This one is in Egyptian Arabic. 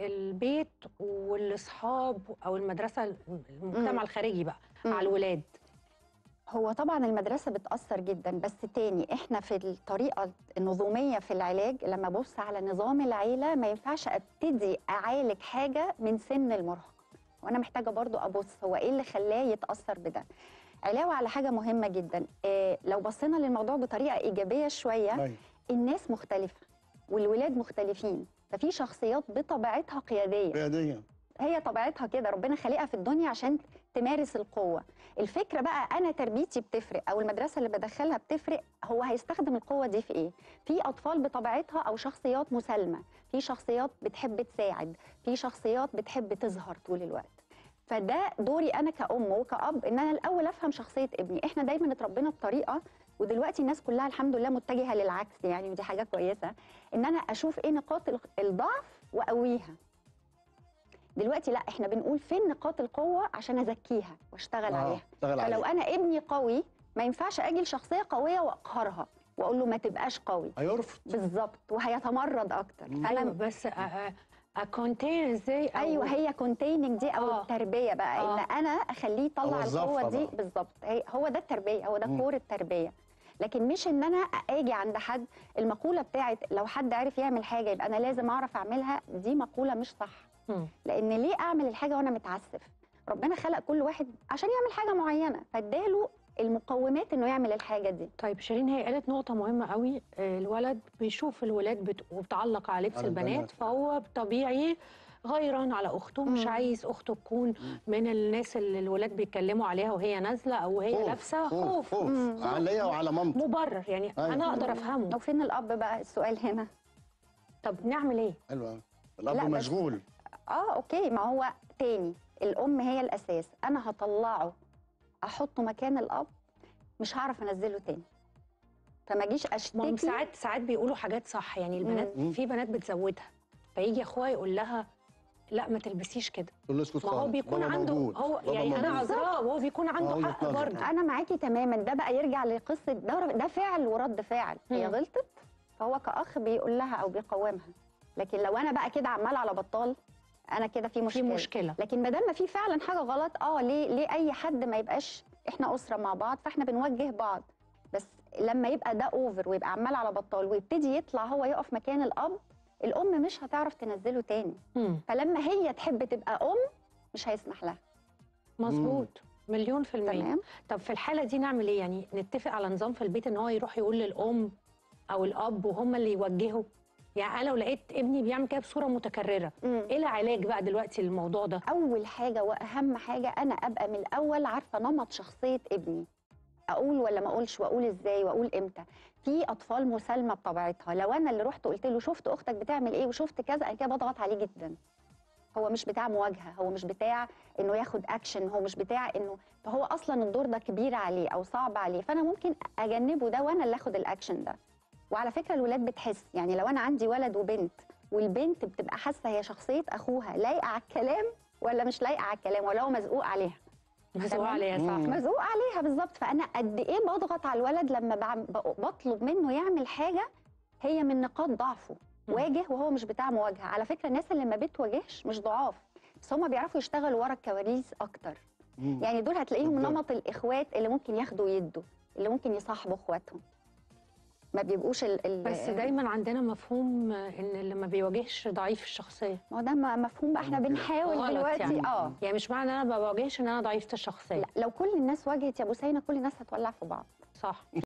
البيت والاصحاب او المدرسه المجتمع مم. الخارجي بقى مم. على الولاد هو طبعا المدرسة بتأثر جدا بس تاني احنا في الطريقة النظامية في العلاج لما ابص على نظام العيلة ما ينفعش ابتدي اعالج حاجة من سن المراهقة وانا محتاجة برضو ابص هو ايه اللي خلاه يتأثر بده علاوة على حاجة مهمة جدا إيه لو بصينا للموضوع بطريقة إيجابية شوية أيوة. الناس مختلفة والولاد مختلفين ففي شخصيات بطبيعتها قيادية قياديه هي طبيعتها كده ربنا خلقها في الدنيا عشان تمارس القوة الفكرة بقى أنا تربيتي بتفرق أو المدرسة اللي بدخلها بتفرق هو هيستخدم القوة دي في إيه في أطفال بطبيعتها أو شخصيات مسالمة في شخصيات بتحب تساعد في شخصيات بتحب تظهر طول الوقت فده دوري أنا كأم وكأب إن أنا الأول أفهم شخصية ابني إحنا دايما اتربينا بطريقة ودلوقتي الناس كلها الحمد لله متجهة للعكس يعني ودي حاجة كويسة إن أنا أشوف إيه نقاط الضعف وأقويها دلوقتي لا احنا بنقول فين نقاط القوه عشان ازكيها واشتغل آه، عليها اشتغل فلو عليها. انا ابني قوي ما ينفعش اجي لشخصيه قويه واقهرها واقول له ما تبقاش قوي هيرفض بالظبط وهيتمرد اكتر مم. ايوه فانا بس اكونتين ازاي أو ايوه هي كونتيننج دي او آه. التربيه بقى آه. ان انا اخليه يطلع أوظفها القوه دي بقى. بالظبط هي- هو ده التربيه هو ده مم. كور التربيه لكن مش ان انا اجي عند حد المقوله بتاعت لو حد عرف يعمل حاجه يبقى انا لازم اعرف اعملها دي مقوله مش صح مم. لان ليه اعمل الحاجه وانا متعسف ربنا خلق كل واحد عشان يعمل حاجه معينه فاداله المقومات انه يعمل الحاجه دي طيب شيرين هي قالت نقطة مهمة قوي آه، الولد بيشوف الولاد بت... وبتعلق على لبس على البنات البنات. فهو طبيعي غيران على اخته مش مم. عايز اخته تكون من الناس اللي الولاد بيتكلموا عليها وهي نازلة او وهي خوف، لابسة خوف خوف خوف مم. عليا وعلى مامتي مبرر يعني أيوة. انا اقدر افهمه وفين الاب بقى السؤال هنا طب نعمل ايه حلو أوي. لا، الاب بس- مشغول اه اوكي ما هو تاني الام هي الاساس انا هطلعه احطه مكان الاب مش هعرف انزله تاني فما اجيش ما هم اشتكي ساعات ساعات بيقولوا حاجات صح يعني البنات مم. في بنات بتزودها فيجي اخوها يقول لها لا ما تلبسيش كده تقول له اسكت ما هو خالص بيكون بابا عنده موجود. هو بابا يعني انا موجود. عذراه وهو بيكون آه، عنده وجهة حق نظر. برضه انا معاكي تماما ده بقى يرجع لقصه ده ده فعل ورد فعل هي مم. غلطت فهو كاخ بيقول لها او بيقومها لكن لو انا بقى كده عمال على بطال انا كده في في مشكله مشكلة لكن ما دام ما في فعلا حاجه غلط اه ليه ليه اي حد ما يبقاش احنا اسره مع بعض فاحنا بنوجه بعض بس لما يبقى ده اوفر ويبقى عمال على بطال ويبتدي يطلع هو يقف مكان الاب الام مش هتعرف تنزله تاني مم. فلما هي تحب تبقى ام مش هيسمح لها مظبوط مليون في المية تمام طب في الحالة دي نعمل ايه يعني نتفق على نظام في البيت ان هو يروح يقول للأم أو الأب وهم اللي يوجهوا يعني أنا لو لقيت ابني بيعمل كده بصورة متكررة مم. ايه العلاج بقى دلوقتي للموضوع ده اول حاجه واهم حاجه انا ابقى من الاول عارفه نمط شخصيه ابني اقول ولا ما اقولش واقول ازاي واقول امتى في اطفال مسالمه بطبيعتها لو انا اللي رحت قلت له شفت اختك بتعمل ايه وشفت كذا انا كده بضغط عليه جدا هو مش بتاع مواجهه هو مش بتاع انه ياخد اكشن هو مش بتاع انه فهو اصلا الدور ده كبير عليه او صعب عليه فانا ممكن اجنبه ده وانا اللي اخد الاكشن ده وعلى فكره الولاد بتحس يعني لو انا عندي ولد وبنت والبنت بتبقى حاسه هي شخصيه اخوها لايقه على الكلام ولا مش لايقه على الكلام ولا هو مزقوق عليها مسؤول تمام. عليها صح مم. مزقوق عليها بالظبط فانا قد ايه بضغط على الولد لما بعم- ب- بطلب منه يعمل حاجه هي من نقاط ضعفه مم. واجه وهو مش بتاع مواجهه على فكره الناس اللي ما بتواجهش مش ضعاف بس هم بيعرفوا يشتغلوا ورا الكواليس اكتر مم. يعني دول هتلاقيهم بالظبط. نمط الاخوات اللي ممكن ياخدوا ويدوا اللي ممكن يصاحبوا اخواتهم ما بيبقوش ال ال بس دايما عندنا مفهوم ان اللي ما بيواجهش ضعيف الشخصية ما هو ده م- مفهوم بقى احنا ممكن. بنحاول غلط دلوقتي يعني. اه يعني مش معنى انا ما بواجهش ان انا ضعيفة الشخصية لا لو كل الناس واجهت يا ابو سينا كل الناس هتولع في بعض صح